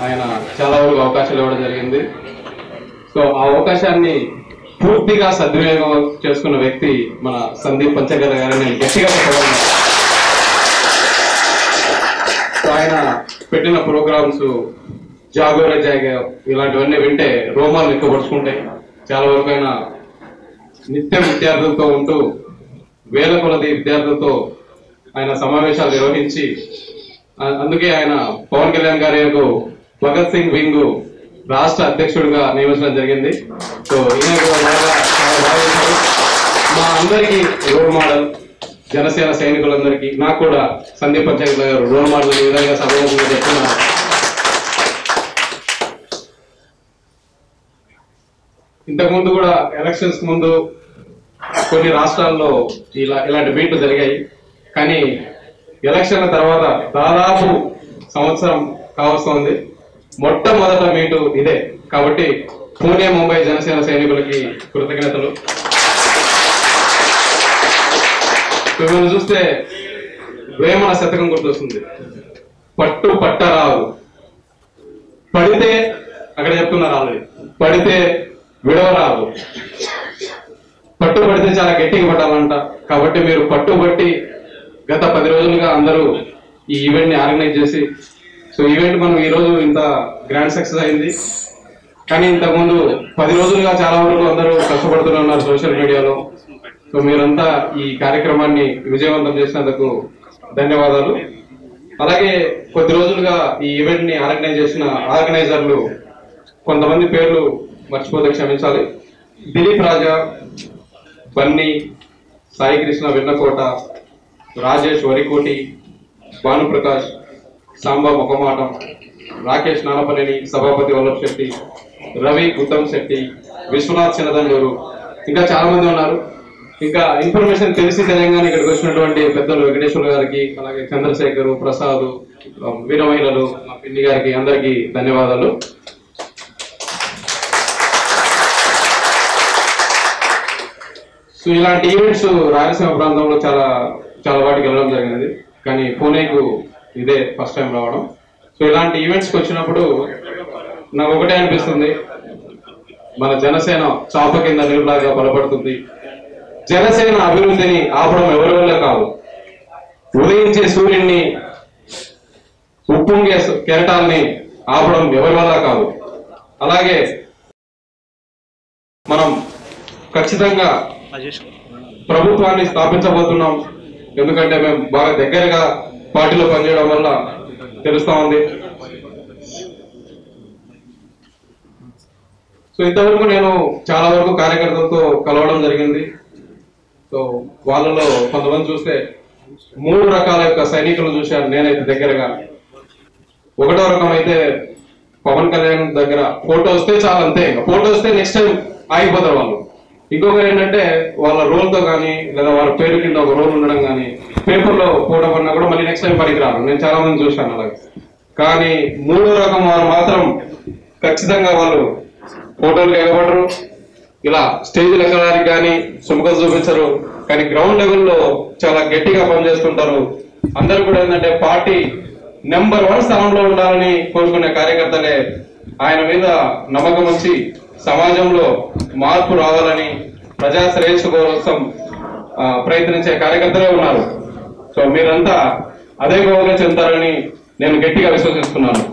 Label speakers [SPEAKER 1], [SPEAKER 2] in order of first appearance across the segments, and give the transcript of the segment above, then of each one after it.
[SPEAKER 1] ఆయన చాలా వరకు అవకాశాలు ఇవ్వడం జరిగింది సో ఆ అవకాశాన్ని పూర్తిగా సద్వినియోగం చేసుకున్న వ్యక్తి మన సందీప్ పంచగల గారిని నేను గట్టిగా చెప్పగలను సో ఆయన పెట్టిన ప్రోగ్రామ్స్ జాగోరే జాగా ఇలాంటివన్నీ వింటే రోమాలు ఎక్కువపరుచుకుంటాయి చాలా వరకు ఆయన నిత్యం విద్యార్థులతో ఉంటూ వేల కొలది విద్యార్థులతో ఆయన సమావేశాలు నిర్వహించి ఆ- అందుకే ఆయన పవన్ కళ్యాణ్ గారి యొక్క భగత్ సింగ్ వింగ్ రాష్ట్ర అధ్యక్షుడిగా నియమించడం జరిగింది సో ఈయన కూడా బాగా చాలా బాగా చేశారు. మా అందరికీ రోల్ మోడల్ జనసేన సైనికులందరికీ నాకు కూడా సందీప్ పంచాయతీ గారు రోల్ మోడల్ ఈ విధంగా సభముఖంగా చెప్తున్నారు ఇంతకుముందు కూడా ఎలక్షన్స్ ముందు కొన్ని రాష్ట్రాల్లో ఇలా ఇలాంటి మీట్లు జరిగాయి కానీ ఎలక్షన్ల తర్వాత దాదాపు సంవత్సరం కావస్తోంది మొట్టమొదట మీటు ఇదే కాబట్టి పూణే ముంబై జనసేన సైనికులకి కృతజ్ఞతలు మిమ్మల్ని చూస్తే వేమన శతకం గుర్తొస్తుంది పట్టు పట్టరావు పడితే అక్కడ చెప్తున్నారు ఆల్రెడీ పడితే విడవరాదు పట్టు పడితే చాలా గట్టిగా పట్టాలంట కాబట్టి మీరు పట్టుబట్టి గత పది రోజులుగా అందరూ ఈ ఈవెంట్ ని ఆర్గనైజ్ చేసి సో ఈవెంట్ మనం ఈ రోజు ఇంత గ్రాండ్ సక్సెస్ అయింది కానీ ఇంతకుముందు పది రోజులుగా చాలా వరకు అందరూ కష్టపడుతూనే ఉన్నారు సోషల్ మీడియాలో సో మీరంతా ఈ కార్యక్రమాన్ని విజయవంతం చేసినందుకు ధన్యవాదాలు అలాగే కొద్ది రోజులుగా ఈ ఈవెంట్ ని ఆర్గనైజ్ చేసిన ఆర్గనైజర్లు కొంతమంది పేర్లు మర్చిపోతే క్షమించాలి దిలీప్ రాజా బన్నీ సాయి కృష్ణ వెన్నకోట రాజేష్ వరికోటి భానుప్రకాష్ సాంబా మొకమాటం రాకేష్ నానపనేని సభాపతి వల్లభ్ శెట్టి రవి ఉత్తమ్ శెట్టి విశ్వనాథ్ చిన్నదండూరు ఇంకా చాలా మంది ఉన్నారు ఇంకా ఇన్ఫర్మేషన్ తెలిసి తెలియగానే ఇక్కడికి వచ్చినటువంటి పెద్దలు వెంకటేశ్వర గారికి అలాగే చంద్రశేఖర్ ప్రసాద్ వీర మహిళలు మా పిన్ని గారికి అందరికీ ధన్యవాదాలు సో ఇలాంటి ఈవెంట్స్ రాయలసీమ ప్రాంతంలో చాలా చాలా వాటికి వెళ్ళడం జరిగింది కానీ పూణేకు ఇదే ఫస్ట్ టైం రావడం సో ఇలాంటి ఈవెంట్స్కి వచ్చినప్పుడు నాకు ఒకటే అనిపిస్తుంది మన జనసేన చాప కింద నిలులాగా బలపడుతుంది జనసేన అభివృద్ధిని ఆపడం ఎవరి వల్ల కాదు ఉదయించే సూర్యుడిని ఉప్పొంగే కెరటాల్ని ఆపడం ఎవరి వల్ల కాదు అలాగే మనం ఖచ్చితంగా ప్రభుత్వాన్ని స్థాపించబోతున్నాం ఎందుకంటే మేము బాగా దగ్గరగా పార్టీలో పనిచేయడం వల్ల తెలుస్తా ఉంది సో ఇంతవరకు నేను చాలా వరకు కార్యకర్తలతో కలవడం జరిగింది సో వాళ్ళలో కొంతమంది చూస్తే మూడు రకాల యొక్క సైనికులు చూశాను నేనైతే దగ్గరగా ఒకటో రకం అయితే పవన్ కళ్యాణ్ దగ్గర ఫోటో వస్తే చాలా అంతే ఇంకా ఫోటో వస్తే నెక్స్ట్ టైం ఆగిపోతారు వాళ్ళు ఇంకొకరు ఏంటంటే వాళ్ళ రోల్ తో కానీ లేదా వాళ్ళ పేరు కింద ఒక రోల్ ఉండడం కానీ పేపర్ లో ఫోటో పడినా కూడా మళ్ళీ నెక్స్ట్ టైం పనికిరారు నేను చాలా మంది చూశాను అలాగే కానీ మూడో రకం వారు మాత్రం ఖచ్చితంగా వాళ్ళు ఫోటోలు ఎగబడరు ఇలా స్టేజ్ ఎక్కడానికి కానీ సుముఖం చూపించరు కానీ గ్రౌండ్ లెవెల్లో చాలా గట్టిగా పనిచేస్తుంటారు అందరూ కూడా ఏంటంటే పార్టీ నెంబర్ వన్ స్థానంలో ఉండాలని కోరుకునే కార్యకర్తలే ఆయన మీద నమ్మకం వచ్చి సమాజంలో మార్పు రావాలని ప్రజా శ్రేయస్సు కోసం ఆ, ప్రయత్నించే కార్యకర్తలే ఉన్నారు సో మీరంతా అదే గౌరవం చెందుతారని నేను గట్టిగా విశ్వసిస్తున్నాను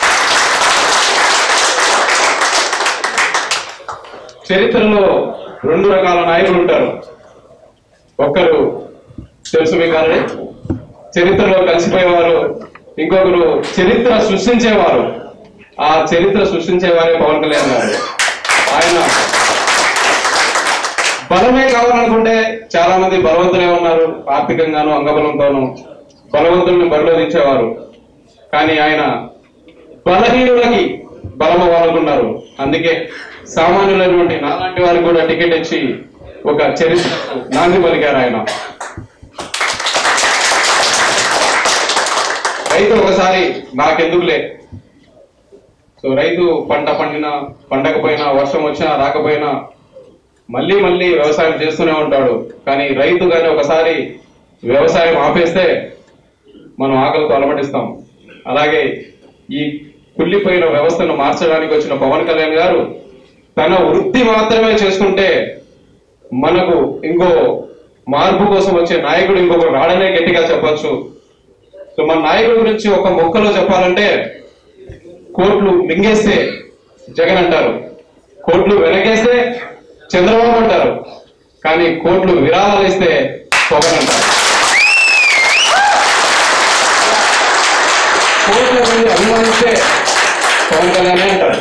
[SPEAKER 1] చరిత్రలో రెండు రకాల నాయకులు ఉంటారు ఒక్కరు తెలుసు మీకు ఆల్రెడీ చరిత్రలో కలిసిపోయేవారు ఇంకొకరు చరిత్ర సృష్టించేవారు ఆ చరిత్ర సృష్టించేవారే పవన్ కళ్యాణ్ గారు ఆయన బలమే కావాలనుకుంటే చాలా మంది బలవంతులే ఉన్నారు ఆర్థికంగాను అంగబలంతోనూ బలవంతుల్ని బరిలో దించేవారు కానీ ఆయన బలహీనులకి బలం అవ్వాలనుకున్నారు అందుకే సామాన్యులైనటువంటి నాలాంటి వారికి కూడా టికెట్ ఇచ్చి ఒక చరిత్ర నాంది పలికారు ఆయన రైతు ఒకసారి నాకెందుకులే సో రైతు పంట పండినా పండకపోయినా వర్షం వచ్చినా రాకపోయినా మళ్ళీ మళ్ళీ వ్యవసాయం చేస్తూనే ఉంటాడు కానీ రైతు కానీ ఒకసారి వ్యవసాయం ఆపేస్తే మనం ఆకలితో అలమటిస్తాం అలాగే ఈ కుళ్ళిపోయిన వ్యవస్థను మార్చడానికి వచ్చిన పవన్ కళ్యాణ్ గారు తన వృత్తి మాత్రమే చేసుకుంటే మనకు ఇంకో మార్పు కోసం వచ్చే నాయకుడు ఇంకొకరు రాడనే గట్టిగా చెప్పొచ్చు సో మన నాయకుడి గురించి ఒక మొక్కలో చెప్పాలంటే కోట్లు మింగేస్తే జగన్ అంటారు కోట్లు వెనకేస్తే చంద్రబాబు అంటారు కానీ కోట్లు విరాళాలు ఇస్తే పవన్ అంటారు కోట్ల మంది అభిమానిస్తే పవన్ కళ్యాణ్ అంటారు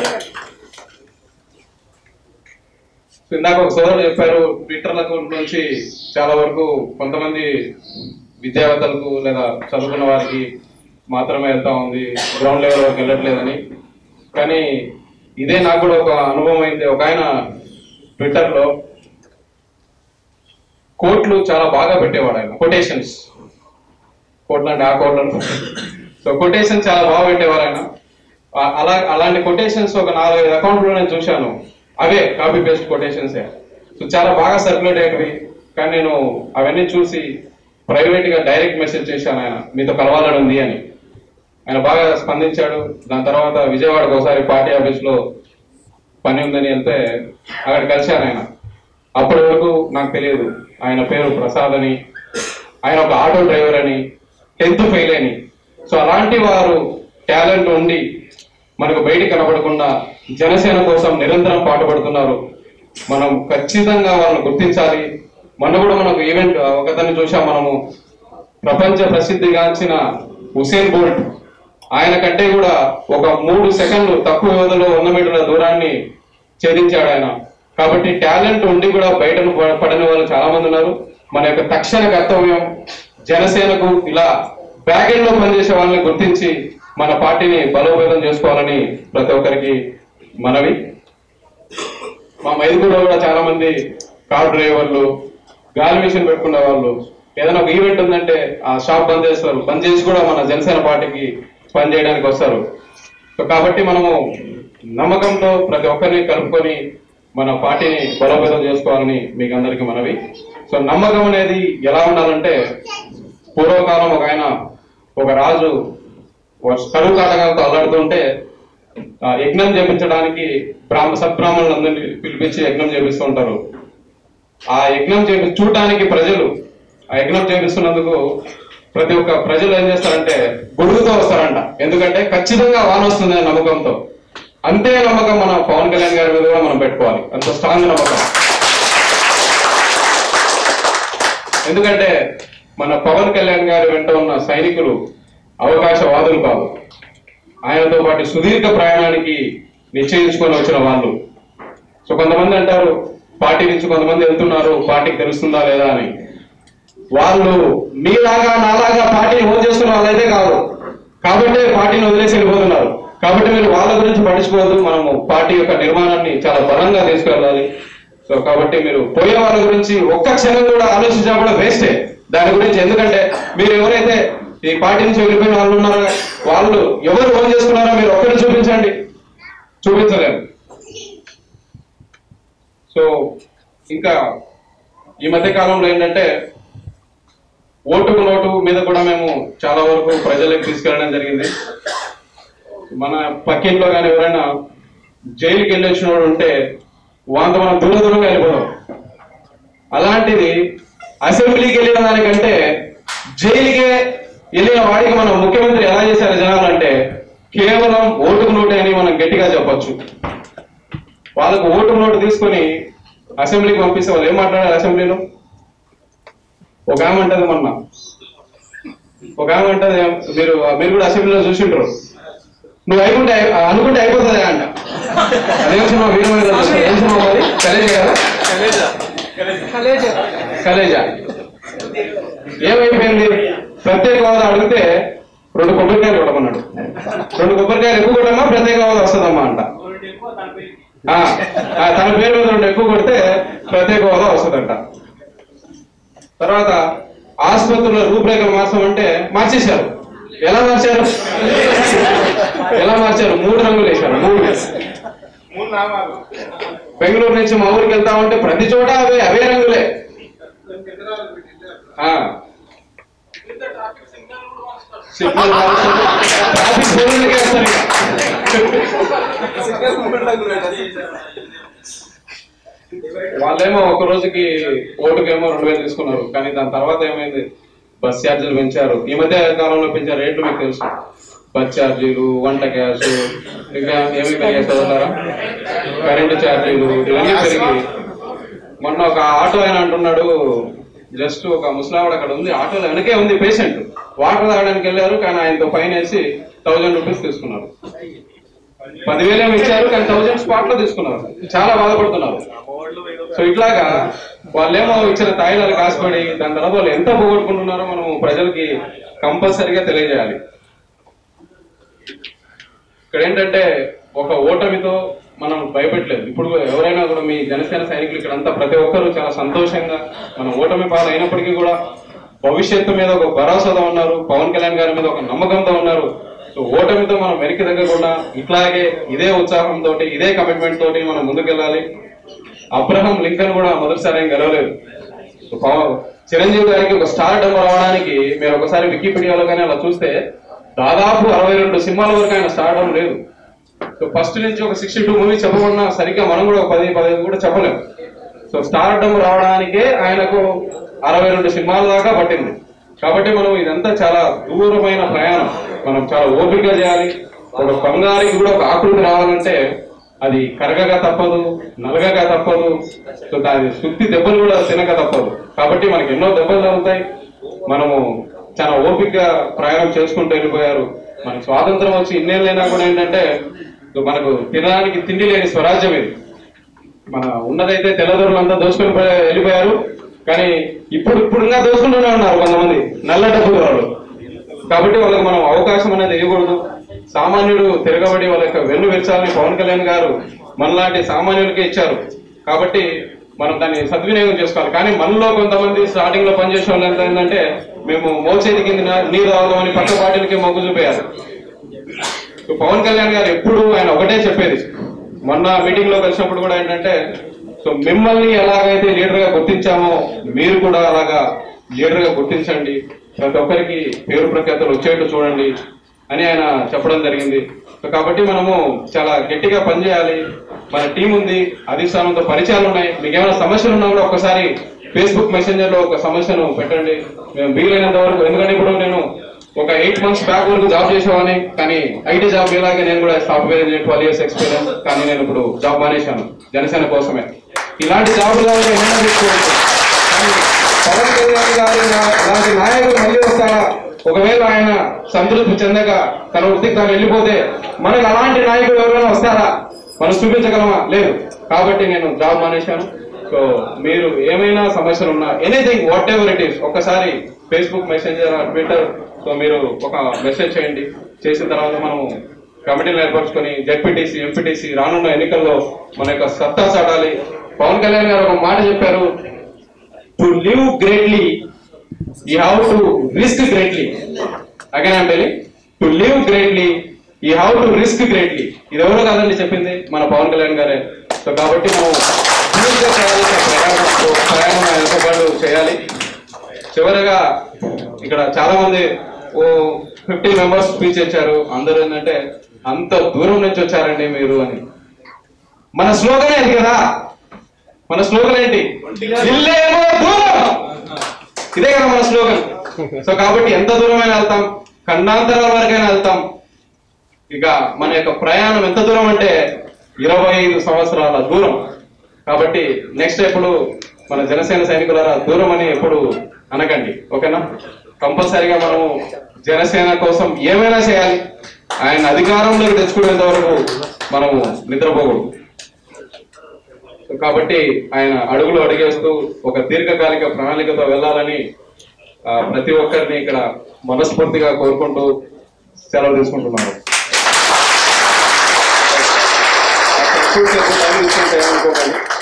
[SPEAKER 1] సో ఇందాక ఒక సోదరుడు చెప్పారు ట్విట్టర్ల అకౌంట్ నుంచి చాలా వరకు కొంతమంది విద్యావేత్తలకు లేదా చదువుకున్న వారికి మాత్రమే వెళ్తా ఉంది గ్రౌండ్ లెవెల్ వరకు వెళ్ళట్లేదని కానీ ఇదే నాకు కూడా ఒక అనుభవం అయింది ఒక ఆయన ట్విట్టర్లో కోట్లు చాలా బాగా పెట్టేవాడు ఆయన కొటేషన్స్ కోట్లు అంటే ఆ కోట్లను సో కొటేషన్ చాలా బాగా పెట్టేవారు ఆయన ఆ- అలా అలాంటి కొటేషన్స్ ఒక నాలుగైదు అకౌంట్లో నేను చూశాను అవే కాపీ పేస్ట్ కొటేషన్సే సో చాలా బాగా సర్క్యులేట్ అయ్యేవి కానీ నేను అవన్నీ చూసి ప్రైవేట్ గా డైరెక్ట్ మెసేజ్ చేశాను ఆయన మీతో కలవాలని ఉంది అని ఆయన బాగా స్పందించాడు దాని తర్వాత విజయవాడకు ఒకసారి పార్టీ ఆఫీస్ లో పని ఉందని వెళ్తే అక్కడ కలిశాను ఆయన అప్పటి వరకు నాకు తెలియదు ఆయన పేరు ప్రసాద్ అని ఆయన ఒక ఆటో డ్రైవర్ అని టెన్త్ ఫెయిల్ అని సో అలాంటి వారు టాలెంట్ ఉండి మనకు బయటికి కనబడకుండా జనసేన కోసం నిరంతరం పాటుపడుతున్నారు మనం ఖచ్చితంగా వాళ్ళని గుర్తించాలి మొన్న కూడా మనకు ఈవెంట్ ఒకదాన్ని చూసాం మనము ప్రపంచ ప్రసిద్ధిగాంచిన హుసేన్ బోల్ట్ ఆయన కంటే కూడా ఒక మూడు సెకండ్లు తక్కువ వ్యవధిలో వంద మీటర్ల దూరాన్ని ఛేదించాడు ఆయన కాబట్టి టాలెంట్ ఉండి కూడా బయట పడని వాళ్ళు చాలా మంది ఉన్నారు మన యొక్క తక్షణ కర్తవ్యం జనసేనకు ఇలా బ్యాక్ ఎండ్ లో పనిచేసే వాళ్ళని గుర్తించి మన పార్టీని బలోపేతం చేసుకోవాలని ప్రతి ఒక్కరికి మనవి మా మైదుగూడలో కూడా చాలా మంది కార్ డ్రైవర్లు గాలి మిషన్ పెట్టుకునే వాళ్ళు ఏదైనా ఒక ఈవెంట్ ఉందంటే ఆ షాప్ బంద్ చేస్తారు బంద్ చేసి కూడా మన జనసేన పార్టీకి పని చేయడానికి వస్తారు సో కాబట్టి మనము నమ్మకంతో ప్రతి ఒక్కరిని కలుపుకొని మన పార్టీని బలోపేతం చేసుకోవాలని మీకు అందరికీ మనవి సో నమ్మకం అనేది ఎలా ఉండాలంటే పూర్వకాలం ఒక ఆయన ఒక రాజు కరువు కాటకాలతో అల్లాడుతుంటే ఆ, యజ్ఞం చేపించడానికి బ్రాహ్మ సద్బ్రాహ్మణులందరినీ పిలిపించి యజ్ఞం చేపిస్తూ ఉంటారు ఆ యజ్ఞం చేపి చూడటానికి ప్రజలు ఆ యజ్ఞం చేపిస్తున్నందుకు ప్రతి ఒక్క ప్రజలు ఏం చేస్తారంటే గొడుగుతో వస్తారంట ఎందుకంటే ఖచ్చితంగా వాన వస్తుంది అనే నమ్మకంతో అంతే నమ్మకం మన పవన్ కళ్యాణ్ గారి మీద కూడా మనం పెట్టుకోవాలి అంత స్ట్రాంగ్ నమ్మకం ఎందుకంటే మన పవన్ కళ్యాణ్ గారి వెంట ఉన్న సైనికులు అవకాశవాదులు కాదు ఆయనతో పాటు సుదీర్ఘ ప్రయాణానికి నిశ్చయించుకొని వచ్చిన వాళ్ళు సో కొంతమంది అంటారు పార్టీ నుంచి కొంతమంది వెళ్తున్నారు పార్టీకి తెలుస్తుందా లేదా అని వాళ్ళు మీలాగా నాలాగా పార్టీని ఓన్ చేసుకున్న వాళ్ళైతే కాదు కాబట్టి పార్టీని వదిలేసి వెళ్ళిపోతున్నారు కాబట్టి మీరు వాళ్ళ గురించి పట్టించుకోవద్దు మనము పార్టీ యొక్క నిర్మాణాన్ని చాలా బలంగా తీసుకెళ్ళాలి సో కాబట్టి మీరు పోయే వాళ్ళ గురించి ఒక్క క్షణం కూడా ఆలోచించినా కూడా వేస్టే దాని గురించి ఎందుకంటే మీరు ఎవరైతే ఈ పార్టీ నుంచి వెళ్ళిపోయిన వాళ్ళు ఉన్నారో వాళ్ళు ఎవరు ఓన్ చేసుకున్నారో మీరు ఒక్కరిని చూపించండి చూపించలేరు సో ఇంకా ఈ మధ్య కాలంలో ఏంటంటే ఓటుకు నోటు మీద కూడా మేము చాలా వరకు ప్రజలకు తీసుకెళ్ళడం జరిగింది మన పక్కింట్లో కానీ ఎవరైనా జైలుకి వెళ్ళి వచ్చిన వాడు ఉంటే వాళ్ళ మనం దూర దూరంగా వెళ్ళిపోతాం అలాంటిది అసెంబ్లీకి వెళ్ళిన దానికంటే జైలుకే వెళ్ళిన వాడికి మనం ముఖ్యమంత్రి ఎలా చేశారు జనాలంటే కేవలం ఓటుకు నోటే అని మనం గట్టిగా చెప్పొచ్చు వాళ్ళకు ఓటు నోటు తీసుకొని అసెంబ్లీకి పంపిస్తే వాళ్ళు ఏం మాట్లాడారు అసెంబ్లీలో ఒక ఆమె అంటది మొన్న ఒక ఆమె అంటది మీరు మీరు కూడా అసెంబ్లీలో చూసిండ్రు నువ్వు అయిపోతే అనుకుంటే అయిపోతుంది అంట అదేం సినిమా వీరమైన రోజు. ఏం సినిమా మరి కలేజా కదా కలేజా ఏమైపోయింది ప్రత్యేక హోదా అడిగితే రెండు కొబ్బరికాయలు కొట్టమన్నాడు రెండు కొబ్బరికాయలు ఎక్కువ కొట్టమా ప్రత్యేక హోదా వస్తుందమ్మా అంట ఆ, ఆ, తన పేరు మీద రెండు ఎక్కువ కొడితే ప్రత్యేక హోదా వస్తుందంట తర్వాత ఆసుపత్రుల రూపురేఖలు మార్చమంటే మార్చేశారు ఎలా మార్చారు ఎలా మార్చారు మూడు రంగులు వేశారు మూడు బెంగళూరు నుంచి మా ఊరికి వెళ్తామంటే ప్రతి చోట అవే అవే రంగులే ఆ. సిగ్నల్ మారుస్తారు. ట్రాఫిక్ పోలీసులకే వేస్తారు ఇక. వాళ్ళేమో ఒక రోజుకి ఓటుకేమో రెండు వేలు తీసుకున్నారు కానీ దాని తర్వాత ఏమైంది బస్ ఛార్జీలు పెంచారు ఈ మధ్య కాలంలో పెంచిన రేట్లు మీకు తెలుసు బస్ ఛార్జీలు వంట గ్యాస్ ఇంకా ఏమి పెరిగాయి చదవలారా కరెంటు ఛార్జీలు ఇవన్నీ పెరిగి మొన్న ఒక ఆటో ఆయన అంటున్నాడు జస్ట్ ఒక ముసలావిడ అక్కడ ఉంది ఆటోలో వెనకే ఉంది పేషెంట్ వాటర్ తాగడానికి వెళ్ళారు కానీ ఆయనతో ఫైన్ వేసి థౌజండ్ రూపీస్ తీసుకున్నారు పదివేలు ఏమి ఇచ్చారు కానీ థౌజండ్ స్పాట్ లో తీసుకున్నారు చాలా బాధపడుతున్నారు సో ఇట్లాగా వాళ్ళేమో ఇచ్చిన తాయిలాలు కాసుపడి దాని తర్వాత వాళ్ళు ఎంత పోగొట్టుకుంటున్నారో మనం ప్రజలకి కంపల్సరిగా తెలియజేయాలి ఇక్కడ ఏంటంటే ఒక ఓటమితో మనం భయపెట్టలేదు ఇప్పుడు ఎవరైనా కూడా మీ జనసేన సైనికులు ఇక్కడ అంతా ప్రతి ఒక్కరూ చాలా సంతోషంగా మనం ఓటమి పాలు అయినప్పటికీ కూడా భవిష్యత్తు మీద ఒక భరోసాతో ఉన్నారు పవన్ కళ్యాణ్ గారి మీద ఒక నమ్మకంతో ఉన్నారు సో ఓటమితో మనం వెనక్కి తగ్గకుండా ఇట్లాగే ఇదే ఉత్సాహంతో ఇదే కమిట్మెంట్ తోటి మనం ముందుకెళ్ళాలి అబ్రహం లింకన్ కూడా మొదటిసారి ఏం గెలవలేదు సో పవ- చిరంజీవి గారికి ఒక స్టార్ డమ్ రావడానికి మీరు ఒకసారి వికీపీడియాలో కానీ అలా చూస్తే దాదాపు అరవై రెండు సినిమాల వరకు ఆయన స్టార్ డమ్ లేదు సో ఫస్ట్ నుంచి ఒక సిక్స్టీ టూ మూవీ చెప్పకుండా సరిగ్గా మనం కూడా ఒక పది పదిహేను కూడా చెప్పలేము సో స్టార్ డమ్ రావడానికే ఆయనకు అరవై రెండు సినిమాల దాకా పట్టింది కాబట్టి మనం ఇదంతా చాలా దూరమైన ప్రయాణం మనం చాలా ఓపికగా చేయాలి ఒక బంగారికి కూడా ఒక ఆకృతి రావాలంటే అది కరగగా తప్పదు నలగగా తప్పదు సో దాని సుత్తి దెబ్బలు కూడా తినక తప్పదు కాబట్టి మనకి ఎన్నో దెబ్బలు తగులుతాయి మనము చాలా ఓపికగా ప్రయాణం చేసుకుంటూ వెళ్ళిపోయారు మనకి స్వాతంత్రం వచ్చి ఇన్నేళ్ళైనా కూడా ఏంటంటే సో మనకు తినడానికి తిండి లేని స్వరాజ్యం ఇది మన ఉన్నదైతే తెల్లదొరలు అంతా దోసుకొని పోయి- వెళ్ళిపోయారు కానీ ఇప్పుడు ఇప్పుడు ఇంకా దోసుకుంటూనే ఉన్నారు కొంతమంది నల్ల డబ్బు వాళ్ళు కాబట్టి వాళ్ళకి మనం అవకాశం అనేది ఇవ్వకూడదు సామాన్యుడు తిరగబడి వాళ్ళ యొక్క వెన్ను విరచాలని పవన్ కళ్యాణ్ గారు మనలాంటి సామాన్యులకే ఇచ్చారు కాబట్టి మనం దాన్ని సద్వినియోగం చేసుకోవాలి కానీ మనలో కొంతమంది స్టార్టింగ్ లో పనిచేసే వాళ్ళు ఎంత ఏంటంటే మేము మోచేతి కింద నీరు తాగుదామని పక్క పార్టీలకి మొగ్గు చూపారు సో పవన్ కళ్యాణ్ గారు ఎప్పుడు ఆయన ఒకటే చెప్పేది మొన్న మీటింగ్ లో కలిసినప్పుడు కూడా ఏంటంటే సో మిమ్మల్ని ఎలాగైతే లీడర్ గా గుర్తించామో మీరు కూడా అలాగా లీడర్ గా గుర్తించండి ప్రతి ఒక్కరికి పేరు ప్రఖ్యాతలు వచ్చేట్టు చూడండి అని ఆయన చెప్పడం జరిగింది సో కాబట్టి మనము చాలా గట్టిగా పనిచేయాలి మన టీం ఉంది అధిష్టానంతో పరిచయాలు ఉన్నాయి మీకు ఏమైనా సమస్యలు ఉన్నా కూడా ఒకసారి ఫేస్బుక్ మెసెంజర్ లో ఒక సమస్యను పెట్టండి మేము వీలైనంత వరకు ఎందుకంటే ఇప్పుడు నేను ఒక ఎయిట్ మంత్స్ బ్యాక్ వరకు జాబ్ చేసేవాడిని కానీ ఐటీ జాబ్ ఇలాగే నేను కూడా software engineer twelve years experience కానీ నేను ఇప్పుడు జాబ్ మానేశాను జనసేన కోసమే ఇలాంటి జాబులు కావాలి ఏమైనా తీసుకోవచ్చు కానీ పవన్ కళ్యాణ్ గారి లా- లాంటి నాయకులు మళ్ళీ వస్తారా ఒకవేళ ఆయన సంతృప్తి చెందక తన వృత్తికి తాను వెళ్ళిపోతే మనకు అలాంటి నాయకులు ఎవరైనా వస్తారా మనం చూపించగలమా లేదు కాబట్టి నేను జాబ్ మానేశాను సో మీరు ఏమైనా సమస్యలు ఉన్నా anything whatever it is ఒక్కసారి ఫేస్బుక్ మెసెంజర్ ట్విట్టర్ సో మీరు ఒక మెసేజ్ చేయండి చేసిన తర్వాత మనం కమిటీలు ఏర్పరచుకొని జెడ్పీటీసీ ఎంపీటీసీ రానున్న ఎన్నికల్లో మన యొక్క సత్తా చాటాలి పవన్ కళ్యాణ్ గారు ఒక మాట చెప్పారు to live greatly you have to risk greatly again I'm telling to live greatly you have to risk greatly ఇది ఎవరో కాదండి చెప్పింది మన పవన్ కళ్యాణ్ గారే సో కాబట్టి మనం స్మూత్గా చేయాలి ప్రయాణం ప్రయాణం ఆయనతో పాటు చేయాలి చివరగా ఇక్కడ చాలా మంది ఓ ఫిఫ్టీ మెంబర్స్ స్పీచ్ ఇచ్చారు అందరూ ఏంటంటే అంత దూరం నుంచి వచ్చారండి మీరు అని మన స్లోగన్ ఏంటి కదా మన స్లోగన్ ఏంటి ఇల్లేమో దూరం ఇదే కదా మన స్లోగన్ సో కాబట్టి ఎంత దూరమైనా వెళ్తాం ఖండాంతరాల వరకైనా వెళ్తాం ఇక మన యొక్క ప్రయాణం ఎంత దూరం అంటే ఇరవై ఐదు సంవత్సరాల దూరం కాబట్టి నెక్స్ట్ ఎప్పుడు మన జనసేన సైనికులారా దూరం అని ఎప్పుడు అనకండి ఓకేనా కంపల్సరీగా మనము జనసేన కోసం ఏమైనా చేయాలి ఆయన అధికారంలోకి తెచ్చుకునేంత వరకు మనము నిద్రపోకూడదు సో కాబట్టి ఆయన అడుగులు అడిగేస్తూ ఒక దీర్ఘకాలిక ప్రణాళికతో వెళ్ళాలని ఆ, ప్రతి ఒక్కరిని ఇక్కడ మనస్ఫూర్తిగా కోరుకుంటూ సెలవు తీసుకుంటున్నాను ఎక్కువ సేపు టైం తీసుకుంటే ఏమనుకోకండి.